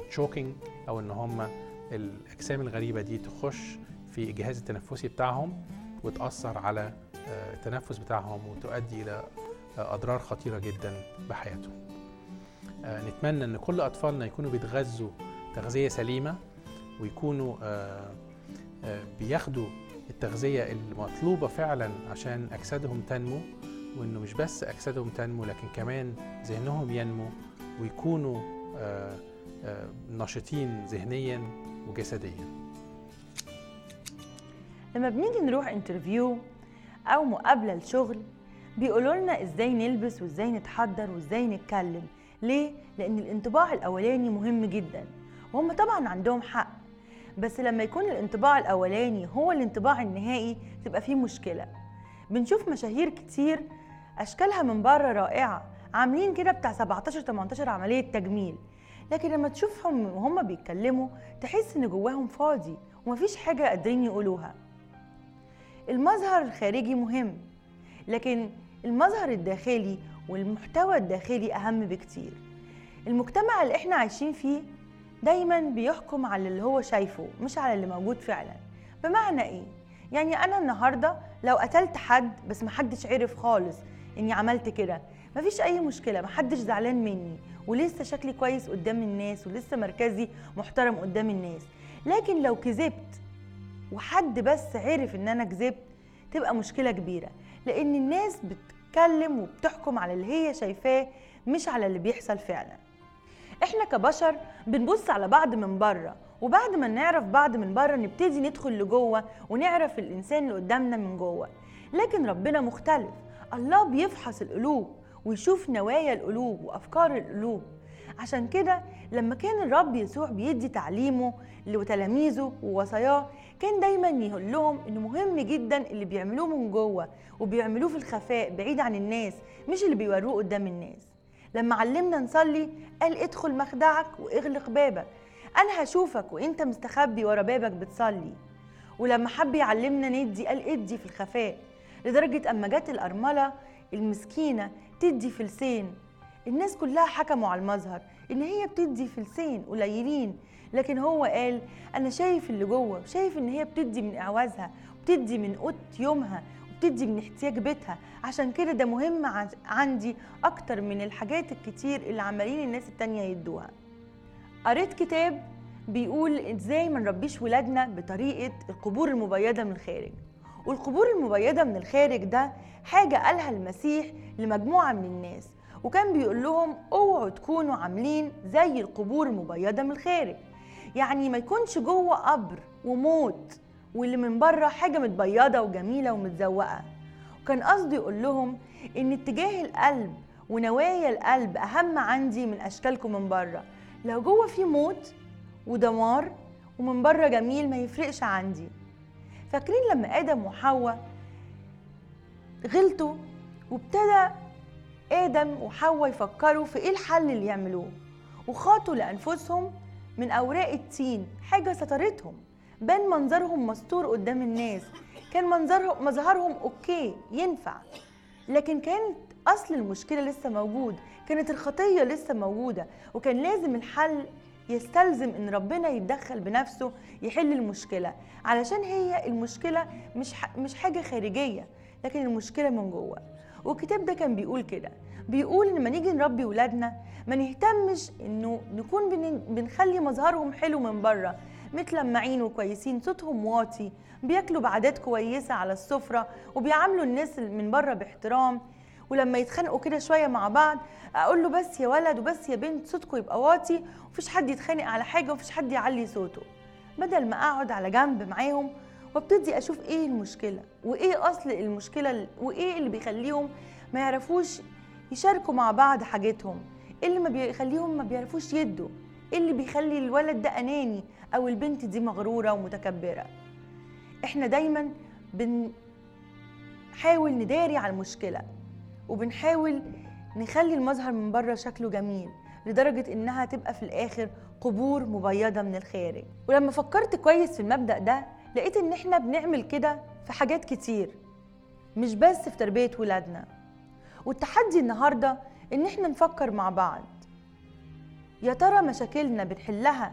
تشوكينج او ان هم الاجسام الغريبه دي تخش في الجهاز التنفسي بتاعهم وتاثر على آه، التنفس بتاعهم وتؤدي الى آه، اضرار خطيره جدا بحياتهم آه، نتمنى ان كل اطفالنا يكونوا بيتغذوا تغذيه سليمه ويكونوا آه، آه، بياخدوا التغذيه المطلوبه فعلا عشان اجسادهم تنمو وانه مش بس اجسادهم تنمو لكن كمان ذهنهم ينمو ويكونوا آه، آه، نشيطين ذهنيا وجسديا لما بنيجي نروح انترفيو او مقابله لشغل بيقولوا لنا ازاي نلبس وازاي نتحضر وازاي نتكلم ليه لان الانطباع الاولاني مهم جدا وهم طبعا عندهم حق بس لما يكون الانطباع الاولاني هو الانطباع النهائي تبقى فيه مشكله بنشوف مشاهير كتير اشكالها من بره رائعه عاملين كده بتاع 17 18 عمليه تجميل لكن لما تشوفهم وهم بيتكلموا تحس ان جواهم فاضي ومفيش حاجه قادرين يقولوها المظهر الخارجي مهم لكن المظهر الداخلي والمحتوى الداخلي أهم بكتير المجتمع اللي احنا عايشين فيه دايما بيحكم على اللي هو شايفه مش على اللي موجود فعلا بمعنى ايه؟ يعني انا النهارده لو قتلت حد بس محدش عرف خالص اني عملت كده مفيش اي مشكله محدش زعلان مني ولسه شكلي كويس قدام الناس ولسه مركزي محترم قدام الناس لكن لو كذبت وحد بس عرف ان انا كذبت تبقى مشكله كبيره لان الناس بتتكلم وبتحكم على اللي هي شايفاه مش على اللي بيحصل فعلا احنا كبشر بنبص على بعض من بره وبعد ما نعرف بعض من بره نبتدي ندخل لجوه ونعرف الانسان اللي قدامنا من جوه لكن ربنا مختلف الله بيفحص القلوب ويشوف نوايا القلوب وافكار القلوب عشان كده لما كان الرب يسوع بيدي تعليمه لتلاميذه ووصاياه كان دايما يقول لهم انه مهم جدا اللي بيعملوه من جوه وبيعملوه في الخفاء بعيد عن الناس مش اللي بيوروه قدام الناس لما علمنا نصلي قال ادخل مخدعك واغلق بابك انا هشوفك وانت مستخبي ورا بابك بتصلي ولما حب يعلمنا ندي قال ادي في الخفاء لدرجة أما جت الأرملة المسكينة تدي فلسين الناس كلها حكموا على المظهر إن هي بتدي فلسين قليلين لكن هو قال أنا شايف اللي جوه وشايف إن هي بتدي من إعوازها وبتدي من قوت يومها وبتدي من احتياج بيتها عشان كده ده مهم عن- عندي أكتر من الحاجات الكتير اللي عمالين الناس التانية يدوها قريت كتاب بيقول ازاي ما نربيش ولادنا بطريقه القبور المبيضه من الخارج والقبور المبيضه من الخارج ده حاجه قالها المسيح لمجموعه من الناس وكان بيقول لهم اوعوا تكونوا عاملين زي القبور المبيضه من الخارج يعني ما يكونش جوه قبر وموت واللي من بره حاجه متبيضه وجميله ومتزوقه وكان قصده يقول لهم ان اتجاه القلب ونوايا القلب اهم عندي من اشكالكم من بره لو جوه في موت ودمار ومن بره جميل ما يفرقش عندي فاكرين لما ادم وحواء غلطوا وابتدى ادم وحواء يفكروا في ايه الحل اللي يعملوه وخاطوا لانفسهم من اوراق التين حاجه سترتهم بان منظرهم مستور قدام الناس كان منظرهم مظهرهم اوكي ينفع لكن كانت اصل المشكله لسه موجود كانت الخطيه لسه موجوده وكان لازم الحل يستلزم ان ربنا يتدخل بنفسه يحل المشكله علشان هي المشكله مش ح- مش حاجه خارجيه لكن المشكله من جوه والكتاب ده كان بيقول كده بيقول ان لما نيجي نربي ولادنا ما نهتمش انه نكون بن- بنخلي مظهرهم حلو من بره متلمعين وكويسين صوتهم واطي بياكلوا بعادات كويسه على السفره وبيعاملوا الناس من بره باحترام ولما يتخانقوا كده شويه مع بعض اقول له بس يا ولد وبس يا بنت صوتكم يبقى واطي ومفيش حد يتخانق على حاجه ومفيش حد يعلي صوته بدل ما اقعد على جنب معاهم وابتدي اشوف ايه المشكله وايه اصل المشكله وايه اللي بيخليهم ما يعرفوش يشاركوا مع بعض حاجتهم ايه اللي ما بيخليهم ما بيعرفوش يدوا ايه اللي بيخلي الولد ده اناني او البنت دي مغروره ومتكبره احنا دايما بنحاول نداري على المشكله وبنحاول نخلي المظهر من بره شكله جميل لدرجة إنها تبقى في الآخر قبور مبيضة من الخارج ولما فكرت كويس في المبدأ ده لقيت إن إحنا بنعمل كده في حاجات كتير مش بس في تربية ولادنا والتحدي النهاردة إن إحنا نفكر مع بعض يا ترى مشاكلنا بنحلها